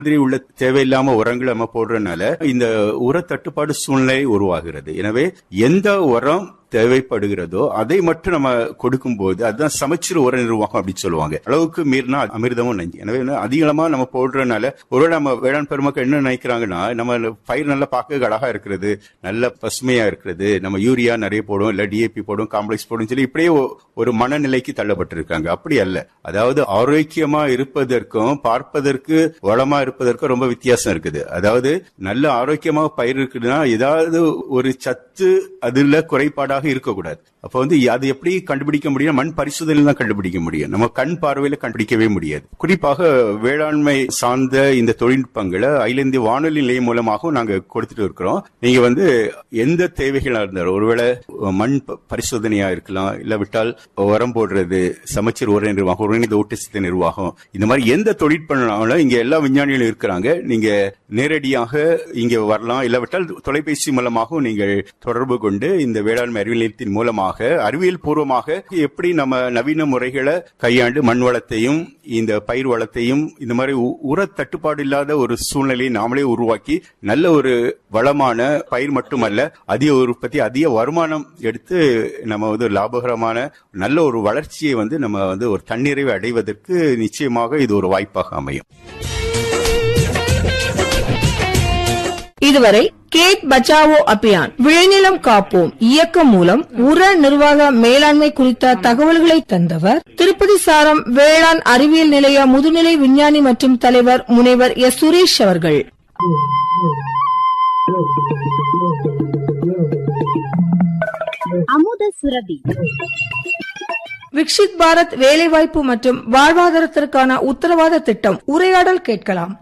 மாதிரி உள்ள தேவையில்லாம உரங்களை நம்ம போடுறதுனால இந்த உர தட்டுப்பாடு சூழ்நிலை உருவாகிறது எனவே எந்த உரம் தேவைப்படுகிறதோ அதை மட்டும் நம்ம கொடுக்கும்போது அதுதான் சமச்சீர் உர நிர்வாகம் அப்படின்னு சொல்லுவாங்க அளவுக்கு மீறினா அமிர்தமும் நஞ்சு எனவே வந்து அதிகமா நம்ம போடுறதுனால ஒருவேளை நம்ம வேளாண் பெருமக்கள் என்ன நினைக்கிறாங்கன்னா நம்ம பயிர் நல்லா பார்க்க அழகா இருக்கிறது நல்ல பசுமையா இருக்கிறது நம்ம யூரியா நிறைய போடும் இல்ல டிஏபி போடும் காம்ப்ளெக்ஸ் போடும் சொல்லி இப்படியே ஒ- ஒரு மனநிலைக்கு தள்ளப்பட்டிருக்காங்க அப்படி அல்ல அதாவது ஆரோக்கியமா இருப்பதற்கும் பார்ப்பதற்கு வளமா இருப்பதற்கும் ரொம்ப வித்தியாசம் இருக்குது அதாவது நல்ல ஆரோக்கியமா பயிர் இருக்குதுன்னா ஏதாவது ஒரு சத்து அதுல குறைபாடாக இருக்கக்கூடாது அப்ப வந்து அது எப்படி கண்டுபிடிக்க முடியும் மண் பரிசோதனையில் தான் கண்டுபிடிக்க முடியும் நம்ம கண் பார்வையில கண்டுபிடிக்கவே முடியாது குறிப்பாக வேளாண்மை சார்ந்த இந்த தொழில்நுட்பங்களை அகில இந்திய வானொலி நிலையம் மூலமாகவும் நாங்க கொடுத்துட்டு இருக்கிறோம் நீங்க வந்து எந்த தேவைகளா இருந்தாலும் ஒருவேளை மண் ப- பரிசோதனையா இருக்கலாம் இல்ல விட்டால் உரம் போடுறது சமச்சீர் உர நிர்வாகம் ஒருங்கிணைந்த ஊட்டச்சத்து நிர்வாகம் இந்த மாதிரி எந்த தொழில்நுட்பம்னாலும் இங்க எல்லா விஞ்ஞானிகளும் இருக்கிறாங்க நீங்க நேரடியாக இங்க வரலாம் இல்லாவிட்டால் தொலைபேசி மூலமாகவும் நீங்கள் தொடர்பு கொண்டு இந்த வேளாண்மை அறிவியல் நிலையத்தின் மூலமாக அறிவியல் பூர்வமாக எப்படி நம்ம நவீன முறைகளை கையாண்டு மண் வளத்தையும் இந்த பயிர் வளத்தையும் இந்த மாதிரி உ- உர தட்டுப்பாடு இல்லாத ஒரு சூழ்நிலையை நாமளே உருவாக்கி நல்ல ஒரு வளமான பயிர் மட்டுமல்ல அதிக உற்பத்தி அதிக வருமானம் எடுத்து நம்ம வந்து லாபகரமான நல்ல ஒரு வளர்ச்சியை வந்து நம்ம வந்து ஒரு தன்னிறைவை அடைவதற்கு நிச்சயமாக இது ஒரு வாய்ப்பாக அமையும் இதுவரை கேட் பச்சாவோ அபியான் விளைநிலம் காப்போம் இயக்கம் மூலம் உர நிர்வாக மேலாண்மை குறித்த தகவல்களை தந்தவர் திருப்பதி சாரம் வேளாண் அறிவியல் நிலைய முதுநிலை விஞ்ஞானி மற்றும் தலைவர் முனைவர் எஸ் சுரேஷ் அவர்கள் அமுத சுரபி விக்ஷித் பாரத் வேலைவாய்ப்பு மற்றும் வாழ்வாதாரத்திற்கான உத்தரவாத திட்டம் உரையாடல் கேட்கலாம்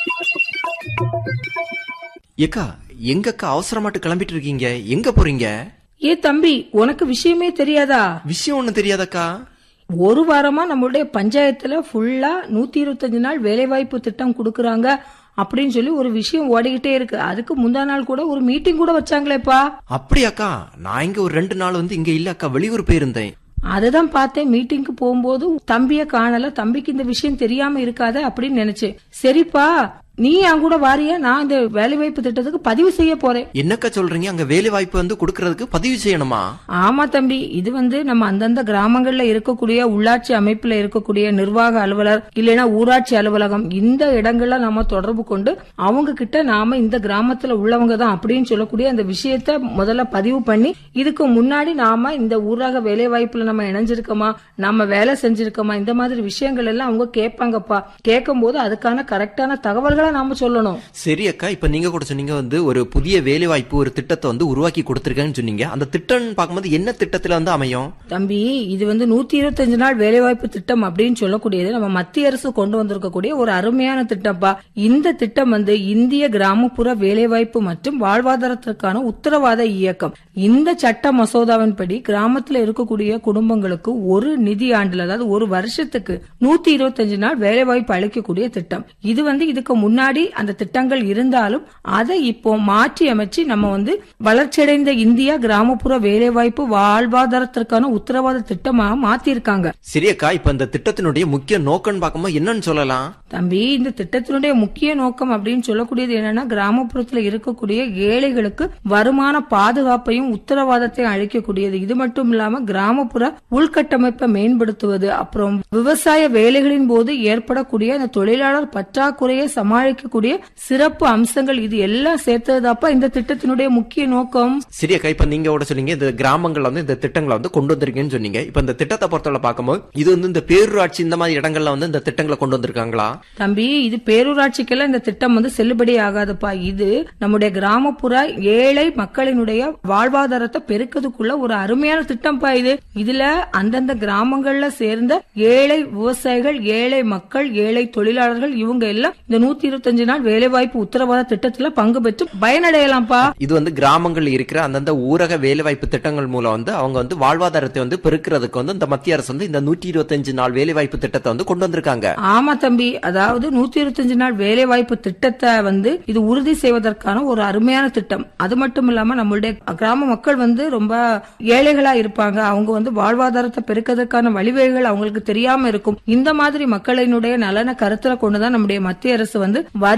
ஏக்கா எங்கக்கா அவசரமாட்டு கிளம்பிட்டு இருக்கீங்க எங்க போறீங்க ஏ தம்பி உனக்கு விஷயமே தெரியாதா விஷயம் ஒண்ணு தெரியாதக்கா ஒரு வாரமா நம்மளுடைய பஞ்சாயத்துல ஃபுல்லா நூத்தி இருபத்தஞ்சு நாள் வேலைவாய்ப்பு திட்டம் கொடுக்கறாங்க அப்படின்னு சொல்லி ஒரு விஷயம் ஓடிக்கிட்டே இருக்கு அதுக்கு முந்தா நாள் கூட ஒரு மீட்டிங் கூட வச்சாங்களேப்பா அப்படியாக்கா நான் இங்க ஒரு ரெண்டு நாள் வந்து இங்க இல்ல அக்கா வெளியூர் போயிருந்தேன் அதுதான் பார்த்தேன் மீட்டிங்க்கு போகும்போது தம்பிய காணல தம்பிக்கு இந்த விஷயம் தெரியாம இருக்காத அப்படின்னு நினைச்சேன் சரிப்பா நீ என் கூட வாரியா நான் இந்த வேலைவாய்ப்பு திட்டத்துக்கு பதிவு செய்ய போறேன் என்னக்கா சொல்றீங்க அங்க வேலை வாய்ப்பு வந்து கொடுக்கறதுக்கு பதிவு செய்யணுமா ஆமா தம்பி இது வந்து நம்ம அந்தந்த கிராமங்கள்ல இருக்கக்கூடிய உள்ளாட்சி அமைப்புல இருக்கக்கூடிய நிர்வாக அலுவலர் இல்லைன்னா ஊராட்சி அலுவலகம் இந்த இடங்கள்ல நாம தொடர்பு கொண்டு அவங்க கிட்ட நாம இந்த கிராமத்துல உள்ளவங்க தான் அப்படின்னு சொல்லக்கூடிய அந்த விஷயத்த முதல்ல பதிவு பண்ணி இதுக்கு முன்னாடி நாம இந்த ஊரக வேலை வாய்ப்புல நம்ம இணைஞ்சிருக்கோமா நம்ம வேலை செஞ்சிருக்கோமா இந்த மாதிரி விஷயங்கள் எல்லாம் அவங்க கேட்பாங்கப்பா கேட்கும் போது அதுக்கான கரெக்டான தகவல்களை நாம சொல்லணும் சரி அக்கா இப்ப நீங்க கூட சொன்னீங்க வந்து ஒரு புதிய வேலை வாய்ப்பு ஒரு திட்டத்தை வந்து உருவாக்கி கொடுத்திருக்கேன்னு சொன்னீங்க அந்த திட்டம் பார்க்கும்போது என்ன திட்டத்துல வந்து அமையும் தம்பி இது வந்து நூத்தி இருபத்தஞ்சு நாள் வேலைவாய்ப்பு திட்டம் அப்படின்னு சொல்லக்கூடியது நம்ம மத்திய அரசு கொண்டு வந்திருக்கக்கூடிய ஒரு அருமையான திட்டம்ப்பா இந்த திட்டம் வந்து இந்திய கிராமப்புற வேலைவாய்ப்பு மற்றும் வாழ்வாதாரத்திற்கான உத்தரவாத இயக்கம் இந்த சட்ட மசோதாவின்படி கிராமத்துல இருக்கக்கூடிய குடும்பங்களுக்கு ஒரு நிதி ஆண்டுல அதாவது ஒரு வருஷத்துக்கு நூத்தி இருபத்தஞ்சு நாள் வேலைவாய்ப்பு அளிக்கக்கூடிய திட்டம் இது வந்து இதுக்கு முன்னாடி அந்த திட்டங்கள் இருந்தாலும் அதை இப்போ மாற்றி அமைச்சு நம்ம வந்து வளர்ச்சியடைந்த இந்தியா கிராமப்புற வேலைவாய்ப்பு வாழ்வாதாரத்திற்கான உத்தரவாத திட்டமாக மாத்திருக்காங்க சரி அக்கா இப்ப இந்த திட்டத்தினுடைய முக்கிய நோக்கம்னு பார்க்கும்போது என்னன்னு சொல்லலாம் தம்பி இந்த திட்டத்தினுடைய முக்கிய நோக்கம் அப்படின்னு சொல்லக்கூடியது என்னன்னா கிராமப்புறத்துல இருக்கக்கூடிய ஏழைகளுக்கு வருமான பாதுகாப்பையும் உத்தரவாதத்தையும் அளிக்கக்கூடியது இது மட்டும் இல்லாம கிராமப்புற உள்கட்டமைப்பை மேம்படுத்துவது அப்புறம் விவசாய வேலைகளின் போது ஏற்படக்கூடிய அந்த தொழிலாளர் பற்றாக்குறையை சமாளிக்கக்கூடிய சிறப்பு அம்சங்கள் இது எல்லாம் சேர்த்ததுதாப்பா இந்த திட்டத்தினுடைய முக்கிய நோக்கம் சரி அக்கா இப்ப நீங்க கூட சொன்னீங்க இந்த கிராமங்கள்ல வந்து இந்த திட்டங்களை வந்து கொண்டு வந்திருக்கேன்னு சொன்னீங்க இப்ப இந்த திட்டத்தை பொறுத்தவரை பார்க்கும்போது இது வந்து இந்த பேரூராட்சி இந்த மாதிரி இடங்கள்ல வந்து இந்த திட்டங்களை கொண்டு வந்திருக்காங்களா தம்பி இது பேரூராட்சிக்கெல்லாம் இந்த திட்டம் வந்து செல்லுபடி ஆகாதுப்பா இது நம்முடைய கிராமப்புற ஏழை மக்களினுடைய வாழ்வாதாரத்தை பெருக்கிறதுக்குள்ள ஒரு அருமையான திட்டம்ப்பா இது இதுல அந்தந்த கிராமங்கள்ல சேர்ந்த ஏழை விவசாயிகள் ஏழை மக்கள் ஏழை தொழிலாளர்கள் இவங்க எல்லாம் இந்த நூத்தி இருபத்தஞ்சு நாள் வேலைவாய்ப்பு உத்தரவாத திட்டத்துல பங்கு பெற்று பயனடையலாம்ப்பா இது வந்து கிராமங்கள்ல இருக்கிற அந்தந்த ஊரக வேலைவாய்ப்பு திட்டங்கள் மூலம் வந்து அவங்க வந்து வாழ்வாதாரத்தை வந்து பெருக்கிறதுக்கு வந்து இந்த மத்திய அரசு வந்து இந்த நூற்றி இருபத்தஞ்சு நாள் வேலைவாய்ப்பு திட்டத்தை வந்து கொண்டு வந்திருக்காங்க ஆமா தம்பி அதாவது நூத்தி இருபத்தஞ்சு நாள் வேலை வாய்ப்பு திட்டத்தை வந்து இது உறுதி செய்வதற்கான ஒரு அருமையான திட்டம் அது மட்டும் இல்லாம நம்மளுடைய கிராம மக்கள் வந்து ரொம்ப ஏழைகளா இருப்பாங்க அவங்க வந்து வாழ்வாதாரத்தை பெருக்கிறதுக்கான வழிவகைகள் அவங்களுக்கு தெரியாம இருக்கும் இந்த மாதிரி மக்களினுடைய நலனை கருத்துல கொண்டுதான் நம்முடைய மத்திய அரசு வந்து வரி